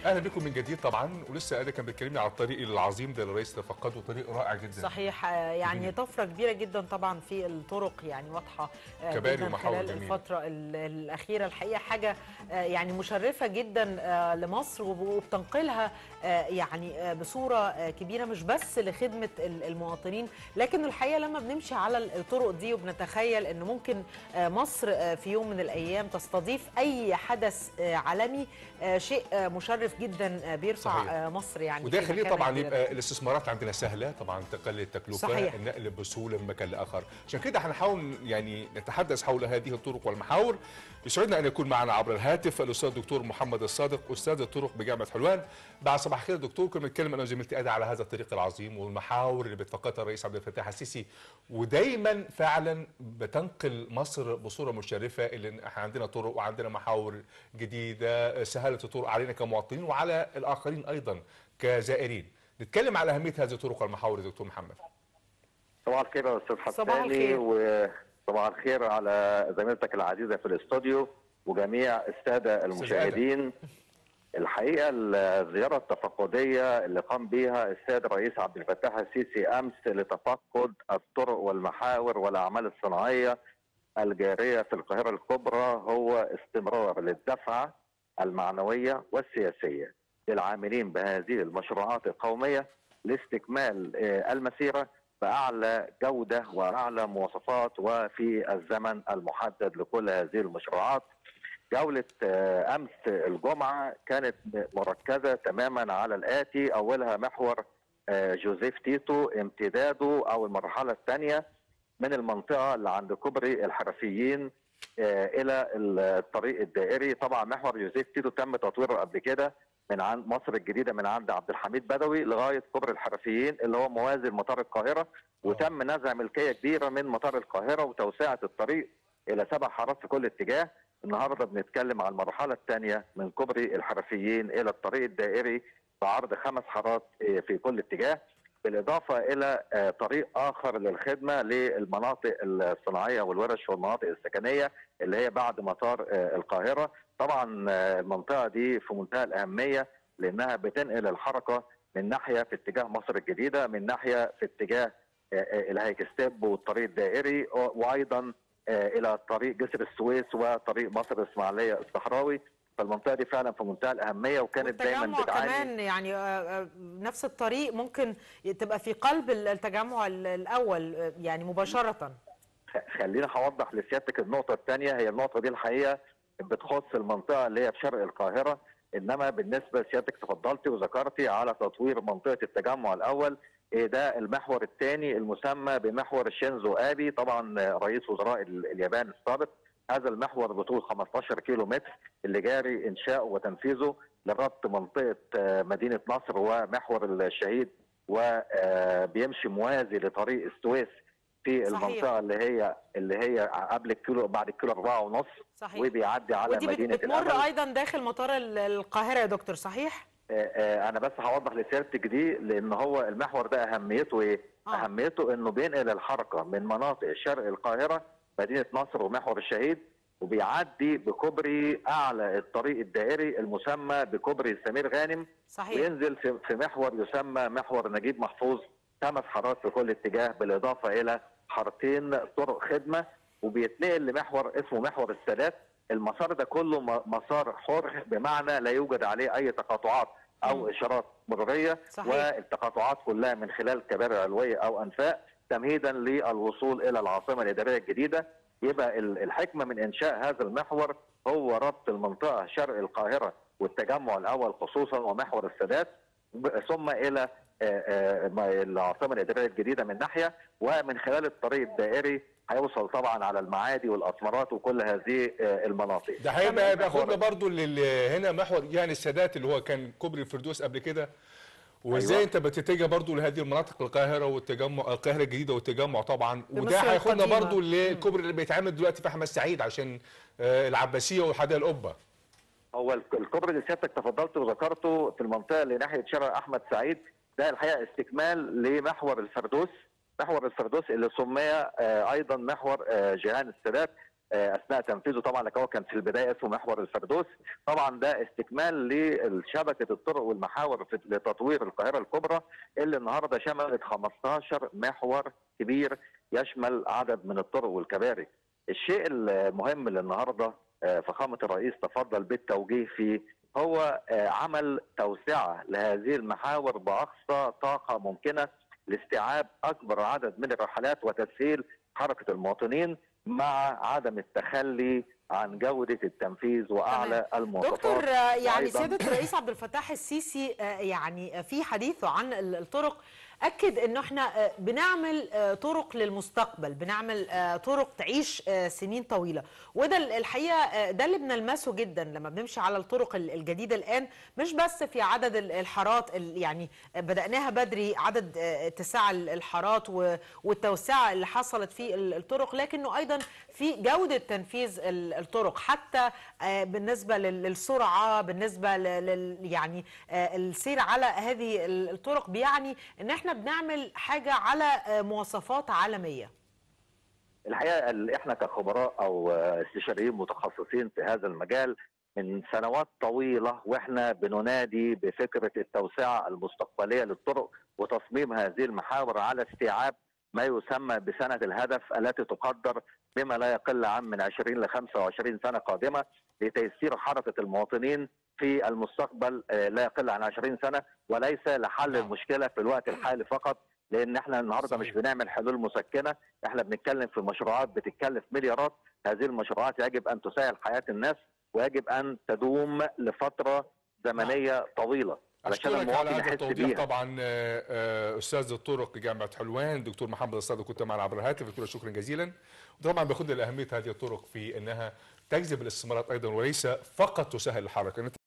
اهلا بكم من جديد طبعا ولسه قادر كان بيتكلمني على الطريق العظيم ده اللي الرئيس تفقده طريق رائع جدا صحيح آه، يعني طفره كبيره جدا طبعا في الطرق يعني واضحه آه، كباري جدا ومحاور خلال جميلة. الفتره ال- الاخيره الحقيقه حاجه آه، يعني مشرفه جدا آه، لمصر وب- وبتنقلها آه، يعني آه، بصوره آه، كبيره مش بس لخدمه ال- المواطنين لكن الحقيقه لما بنمشي على الطرق دي وبنتخيل ان ممكن آه، مصر آه، في يوم من الايام تستضيف اي حدث آه، عالمي آه، شيء آه، مشرف جدا آه، بيرفع صحيح. آه، مصر يعني وده في يخليه مكانة طبعا كبيرة. يبقى الاستثمارات عندنا سهله طبعا تقلل التكلفه صحيح. النقل بسهوله من مكان لاخر عشان كده هنحاول يعني نتحدث حول هذه الطرق والمحاور يسعدنا ان يكون معنا عبر الهاتف الاستاذ الدكتور محمد الصادق استاذ الطرق بجامعه حلوان بعد صباح الخير دكتور كنا بنتكلم انا وزميلتي ادى على هذا الطريق العظيم والمحاور اللي بتفقدها الرئيس عبد الفتاح السيسي ودايما فعلا بتنقل مصر بصوره مشرفه اللي احنا عندنا طرق وعندنا محاور جديده سهلت الطرق علينا كمواطنين وعلى الاخرين ايضا كزائرين نتكلم على اهميه هذه الطرق والمحاور يا دكتور محمد صباح الخير يا استاذ صباح حساني الخير. وصباح الخير على زميلتك العزيزه في الاستوديو وجميع الساده المشاهدين الحقيقه الزياره التفقديه اللي قام بها السيد الرئيس عبد الفتاح السيسي امس لتفقد الطرق والمحاور والاعمال الصناعيه الجاريه في القاهره الكبرى هو استمرار للدفعه المعنويه والسياسيه للعاملين بهذه المشروعات القوميه لاستكمال آه، المسيره باعلى جوده واعلى مواصفات وفي الزمن المحدد لكل هذه المشروعات. جوله آه، امس الجمعه كانت مركزه تماما على الاتي اولها محور آه، جوزيف تيتو امتداده او المرحله الثانيه من المنطقه اللي عند كوبري الحرفيين آه، الى الطريق الدائري طبعا محور جوزيف تيتو تم تطويره قبل كده من عند مصر الجديده من عند عبد الحميد بدوي لغايه كوبري الحرفيين اللي هو موازي لمطار القاهره وتم نزع ملكيه كبيره من مطار القاهره وتوسعه الطريق الى سبع حارات في كل اتجاه النهارده بنتكلم على المرحله الثانيه من كوبري الحرفيين الى الطريق الدائري بعرض خمس حارات آه، في كل اتجاه بالاضافه الى آه، طريق اخر للخدمه للمناطق الصناعيه والورش والمناطق السكنيه اللي هي بعد مطار آه، القاهره طبعا آه، المنطقه دي في منتهى الاهميه لانها بتنقل الحركه من ناحيه في اتجاه مصر الجديده من ناحيه في اتجاه آه، آه، الهيكستيب والطريق الدائري و- وايضا آه، الى طريق جسر السويس وطريق مصر الاسماعيليه الصحراوي فالمنطقه دي فعلا في منتهى الاهميه وكانت دايما والتجمع بتعاني كمان يعني آه، آه، نفس الطريق ممكن تبقى في قلب التجمع ال- الاول آه، يعني مباشره خلينا هوضح لسيادتك النقطة الثانية هي النقطة دي الحقيقة بتخص المنطقة اللي هي في شرق القاهرة إنما بالنسبة لسيادتك تفضلتي وذكرتي على تطوير منطقة التجمع الأول إيه ده المحور الثاني المسمى بمحور شينزو آبي طبعا رئيس وزراء ال- اليابان السابق هذا المحور بطول 15 كيلو متر اللي جاري إنشاؤه وتنفيذه لربط منطقة آه، مدينة نصر ومحور الشهيد وبيمشي موازي لطريق السويس في صحيح. المنطقة اللي هي اللي هي قبل الكيلو بعد الكيلو أربعة ونص صحيح وبيعدي على ودي بت- مدينة بتمر الأمل ايضا داخل مطار ال- القاهره يا دكتور صحيح آه، آه، انا بس هوضح لسيادتك دي لان هو المحور ده اهميته ايه؟ آه. اهميته انه بينقل الحركه من مناطق شرق القاهره مدينه نصر ومحور الشهيد وبيعدي بكوبري اعلى الطريق الدائري المسمى بكوبري سمير غانم صحيح وينزل في في محور يسمى محور نجيب محفوظ خمس حارات في كل اتجاه بالاضافه الى حارتين طرق خدمه وبيتنقل لمحور اسمه محور السادات المسار ده كله م- مسار حر بمعنى لا يوجد عليه اي تقاطعات او مم. اشارات مروريه صحيح. والتقاطعات كلها من خلال كباري علويه او انفاق تمهيدا للوصول الى العاصمه الاداريه الجديده يبقى ال- الحكمه من انشاء هذا المحور هو ربط المنطقه شرق القاهره والتجمع الاول خصوصا ومحور السادات ب- ثم الى آه، آه، ما- العاصمه الاداريه الجديده من ناحيه ومن خلال الطريق الدائري هيوصل طبعا على المعادي والاسمرات وكل هذه آه، المناطق ده هيبقى تمام. بياخدنا برضو لل- هنا محور يعني السادات اللي هو كان كوبري الفردوس قبل كده وازاي أيوة. انت بتتجه برضو لهذه المناطق القاهره والتجمع القاهره الجديده والتجمع طبعا وده بمصر هياخدنا القديمة. برضو للكوبري اللي بيتعمل دلوقتي في احمد سعيد عشان آه، العباسيه وحدائق القبه هو الك- الكوبري اللي سيادتك تفضلت وذكرته في المنطقه اللي ناحيه شارع احمد سعيد ده الحقيقه استكمال لمحور الفردوس محور الفردوس اللي سمي آه، ايضا محور آه، جيهان السادات آه، اثناء تنفيذه طبعا لكن هو كان في البدايه اسمه محور الفردوس طبعا ده استكمال لشبكه الطرق والمحاور في- لتطوير القاهره الكبرى اللي النهارده شملت 15 محور كبير يشمل عدد من الطرق والكباري. الشيء المهم اللي النهارده آه، فخامه الرئيس تفضل بالتوجيه فيه هو آه، عمل توسعه لهذه المحاور باقصى طاقه ممكنه لاستيعاب اكبر عدد من الرحلات وتسهيل حركه المواطنين مع عدم التخلي عن جوده التنفيذ واعلى المواصفات دكتور آه، يعني وأيضاً- سياده الرئيس عبد الفتاح السيسي آه، يعني آه، في حديثه عن ال- الطرق اكد انه احنا آه، بنعمل آه، طرق للمستقبل بنعمل آه، طرق تعيش آه، سنين طويله وده ال- الحقيقه آه، ده اللي بنلمسه جدا لما بنمشي على الطرق ال- الجديده الان مش بس في عدد ال- الحارات ال- يعني آه، بداناها بدري عدد آه، اتساع ال- الحارات و- والتوسعه اللي حصلت في ال- الطرق لكنه ايضا في جوده تنفيذ ال- الطرق حتى آه، بالنسبه لل- للسرعه بالنسبه لل لل- يعني آه، السير على هذه ال- الطرق بيعني ان احنا بنعمل حاجه على آه، مواصفات عالميه الحقيقه ال- احنا كخبراء او آه، استشاريين متخصصين في هذا المجال من سنوات طويله واحنا بننادي بفكره التوسعه المستقبليه للطرق وتصميم هذه المحاور على استيعاب ما يسمى بسنه الهدف التي تقدر بما لا يقل عن من 20 ل 25 سنه قادمه لتيسير حركه المواطنين في المستقبل آه، لا يقل عن 20 سنه وليس لحل نعم. المشكله في الوقت الحالي فقط لان احنا النهارده مش صحيح. بنعمل حلول مسكنه احنا بنتكلم في مشروعات بتتكلف مليارات هذه المشروعات يجب ان تسهل حياه الناس ويجب ان تدوم لفتره زمنيه طويله علشان اشكرك على المواطن هذا يحس التوضيح بيها طبعا آه، آه، استاذ الطرق جامعه حلوان دكتور محمد الصادق كنت معنا عبر الهاتف دكتور شكرا جزيلا وطبعا باخذ لاهميه هذه الطرق في انها تجذب الاستثمارات ايضا وليس فقط تسهل الحركه